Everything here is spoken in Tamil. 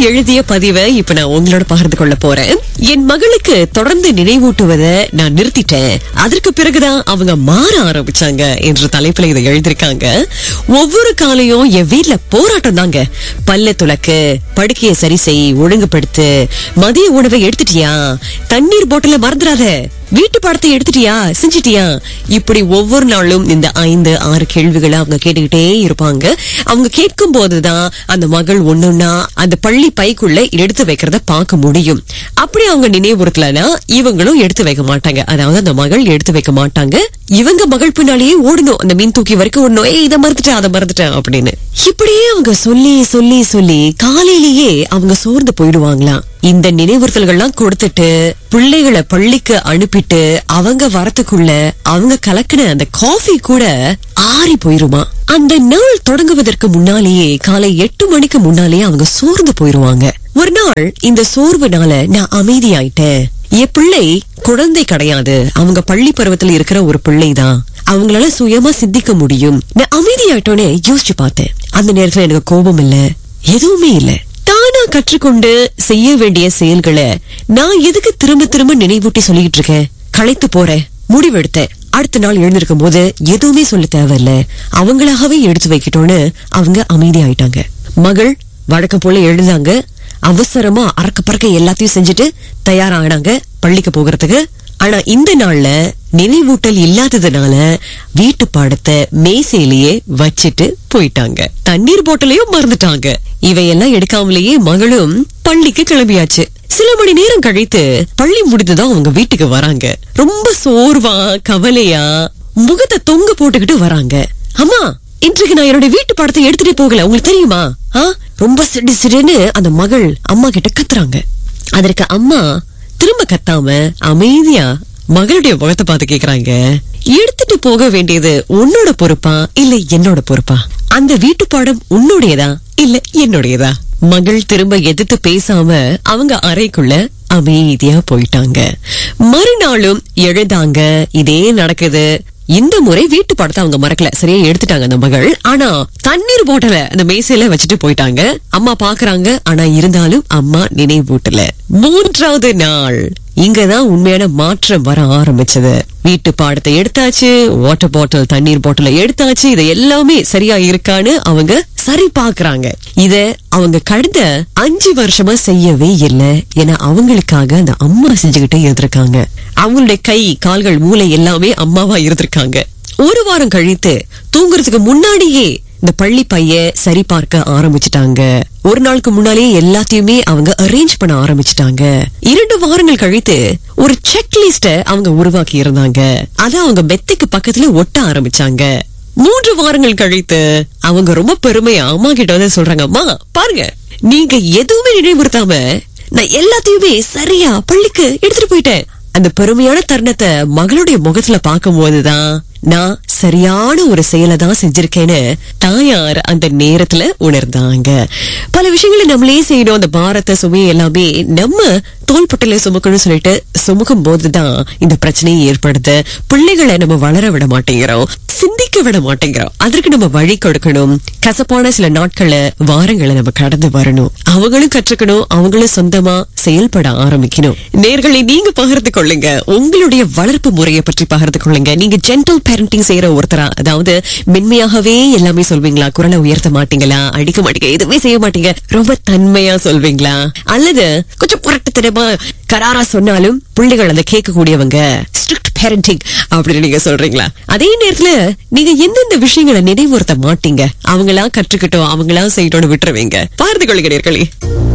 எழுதிய பதிவை இப்ப நான் உங்களோட பகிர்ந்து கொள்ள போறேன் என் மகளுக்கு தொடர்ந்து நினைவூட்டுவதை நான் நிறுத்திட்டேன் அதற்கு பிறகுதான் அவங்க மாற ஆரம்பிச்சாங்க என்ற தலைப்புல இதை எழுதிருக்காங்க ஒவ்வொரு காலையும் என் வீட்ல போராட்டம் தாங்க பல்ல துளக்கு படுக்கையை சரி செய் ஒழுங்குபடுத்து மதிய உணவை எடுத்துட்டியா தண்ணீர் போட்டல மறந்துடாத வீட்டு பாடத்தை எடுத்துட்டியா செஞ்சிட்டியா இப்படி ஒவ்வொரு நாளும் இந்த ஐந்து ஆறு கேள்விகளை அவங்க கேட்டுக்கிட்டே இருப்பாங்க அவங்க கேட்கும் போதுதான் அந்த மகள் ஒண்ணுன்னா அந்த பள்ளி பைக்குள்ள எடுத்து வைக்கிறத பார்க்க முடியும் அப்படி அவங்க நினைவுறுத்தலனா இவங்களும் எடுத்து வைக்க மாட்டாங்க அதாவது அந்த மகள் எடுத்து வைக்க மாட்டாங்க இவங்க மகள் பின்னாலேயே ஓடணும் அந்த மீன் தூக்கி வரைக்கும் ஓடணும் ஏய் இதை மறந்துட்டேன் அதை மறந்துட்டேன் அப்படின்னு இப்படியே அவங்க சொல்லி சொல்லி சொல்லி காலையிலேயே அவங்க சோர்ந்து போயிடுவாங்களாம் இந்த நினைவுறுத்தல்கள்லாம் கொடுத்துட்டு பிள்ளைகளை பள்ளிக்கு அனுப்பிட்டு அவங்க வரத்துக்குள்ள அவங்க கலக்கின அந்த காஃபி கூட ஆறி போயிருமா அந்த நாள் தொடங்குவதற்கு முன்னாலேயே காலை எட்டு மணிக்கு முன்னாலேயே அவங்க சோர்ந்து போயிருவாங்க ஒரு நாள் இந்த சோர்வுனால நான் அமைதியாயிட்டேன் என் பிள்ளை குழந்தை கிடையாது அவங்க பள்ளி பருவத்துல இருக்கிற ஒரு பிள்ளைதான் அவங்களால சுயமா சிந்திக்க முடியும் நான் அமைதியாயிட்டோன்னே யோசிச்சு பார்த்தேன் அந்த நேரத்துல எனக்கு கோபம் இல்ல எதுவுமே இல்ல தானா கற்றுக்கொண்டு செய்ய வேண்டிய செயல்களை நான் எதுக்கு திரும்ப திரும்ப நினைவூட்டி சொல்லிட்டு இருக்கேன் களைத்து போறேன் முடிவெடுத்தேன் அடுத்த நாள் எழுந்திருக்கும் போது எதுவுமே சொல்ல தேவையில்ல அவங்களாகவே எடுத்து வைக்கட்டும்னு அவங்க அமைதியாயிட்டாங்க மகள் வழக்கம் போல எழுந்தாங்க அவசரமா அறக்க பறக்க எல்லாத்தையும் செஞ்சுட்டு தயாரானாங்க பள்ளிக்கு போகிறதுக்கு ஆனா இந்த நாள்ல நினைவூட்டல் இல்லாததுனால வீட்டு பாடத்தை மேசையிலேயே வச்சிட்டு போயிட்டாங்க தண்ணீர் போட்டலையும் மறந்துட்டாங்க இவையெல்லாம் எடுக்காமலேயே மகளும் பள்ளிக்கு கிளம்பியாச்சு சில மணி நேரம் கழித்து பள்ளி முடிந்துதான் அவங்க வீட்டுக்கு வராங்க ரொம்ப சோர்வா கவலையா முகத்தை தொங்க போட்டுக்கிட்டு வராங்க அம்மா இன்றைக்கு நான் என்னோட வீட்டு படத்தை எடுத்துட்டு போகல உங்களுக்கு தெரியுமா ஆ? ரொம்ப சிடு சிடுன்னு அந்த மகள் அம்மா கிட்ட கத்துறாங்க அதற்கு அம்மா திரும்ப கத்தாம அமைதியா மகளுடைய முகத்தை பார்த்து கேக்குறாங்க எடுத்துட்டு போக வேண்டியது உன்னோட பொறுப்பா இல்ல என்னோட பொறுப்பா அந்த வீட்டு பாடம் உன்னுடையதா இல்ல என்னுடையதா மகள் திரும்ப எதிர்த்து பேசாம அவங்க அறைக்குள்ள அமைதியா போயிட்டாங்க மறுநாளும் எழுதாங்க இதே நடக்குது இந்த முறை வீட்டு படத்தை அவங்க மறக்கல சரியா எடுத்துட்டாங்க அந்த மகள் ஆனா தண்ணீர் போட்டல அந்த மேசையில வச்சுட்டு போயிட்டாங்க அம்மா பாக்குறாங்க ஆனா இருந்தாலும் அம்மா நினைவூட்டல மூன்றாவது நாள் இங்கதான் உண்மையான மாற்றம் வர ஆரம்பிச்சது வீட்டு பாடத்தை எடுத்தாச்சு வாட்டர் பாட்டில் தண்ணீர் பாட்டில எடுத்தாச்சு இது எல்லாமே சரியா இருக்கான்னு அவங்க சரி பாக்குறாங்க இத அவங்க கடந்த அஞ்சு வருஷமா செய்யவே இல்லை ஏன்னா அவங்களுக்காக அந்த அம்மா செஞ்சுக்கிட்டே இருந்திருக்காங்க அவங்களுடைய கை கால்கள் மூளை எல்லாமே அம்மாவா இருந்திருக்காங்க ஒரு வாரம் கழித்து தூங்குறதுக்கு முன்னாடியே இந்த பள்ளி பைய சரி பார்க்க ஆரம்பிச்சிட்டாங்க ஒரு நாளுக்கு முன்னாலே எல்லாத்தையுமே அவங்க அரேஞ்ச் பண்ண ஆரம்பிச்சிட்டாங்க இரண்டு வாரங்கள் கழித்து ஒரு செக் லிஸ்ட அவங்க உருவாக்கி இருந்தாங்க அத அவங்க மெத்தைக்கு பக்கத்துல ஒட்ட ஆரம்பிச்சாங்க மூன்று வாரங்கள் கழித்து அவங்க ரொம்ப பெருமையா அம்மா கிட்ட வந்து சொல்றாங்க அம்மா பாருங்க நீங்க எதுவுமே நினைவுறுத்தாம நான் எல்லாத்தையுமே சரியா பள்ளிக்கு எடுத்துட்டு போயிட்டேன் அந்த பெருமையான தருணத்தை மகளுடைய முகத்துல பார்க்கும் போதுதான் நான் சரியான ஒரு செயலை தான் செஞ்சிருக்கேன்னு தாயார் அந்த நேரத்துல உணர்ந்தாங்க பல விஷயங்களை நம்மளே செய்யணும் அந்த பாரத்தை சுமையை எல்லாமே நம்ம தோள்பட்டில சுமக்கணும்னு சொல்லிட்டு சுமக்கும் போதுதான் இந்த பிரச்சனையை ஏற்படுது பிள்ளைகளை நம்ம வளர விட மாட்டேங்கிறோம் சிந்திக்க விட மாட்டேங்கிறோம் அதற்கு நம்ம வழி கொடுக்கணும் கசப்பான சில நாட்களை வாரங்களை நம்ம கடந்து வரணும் அவங்களும் கற்றுக்கணும் அவங்களும் சொந்தமா செயல்பட ஆரம்பிக்கணும் நேர்களை நீங்க பகிர்ந்து கொள்ளுங்க உங்களுடைய வளர்ப்பு முறையை பற்றி பகிர்ந்து கொள்ளுங்க நீங்க ஜென்டல் பேரண்டிங் செய்யற ஒருத்தரா அதாவது மென்மையாகவே எல்லாமே சொல்வீங்களா குரலை உயர்த்த மாட்டீங்களா அடிக்க மாட்டீங்க எதுவுமே செய்ய மாட்டீங்க ரொம்ப தன்மையா சொல்வீங்களா அல்லது கொஞ்சம் புரட்டுத்தனமா கராரா சொன்னாலும் பிள்ளைகள் அதை கேட்கக்கூடியவங்க ஸ்ட்ரிக்ட் பேரண்டிங் அப்படின்னு நீங்க சொல்றீங்களா அதே நேரத்துல நீங்க எந்தெந்த விஷயங்களை நினைவுறுத்த மாட்டீங்க அவங்களா கற்றுக்கிட்டோம் அவங்களா செய்யட்டோம்னு விட்டுருவீங்க பார்த்து கொள்ளுங்க நேர்களே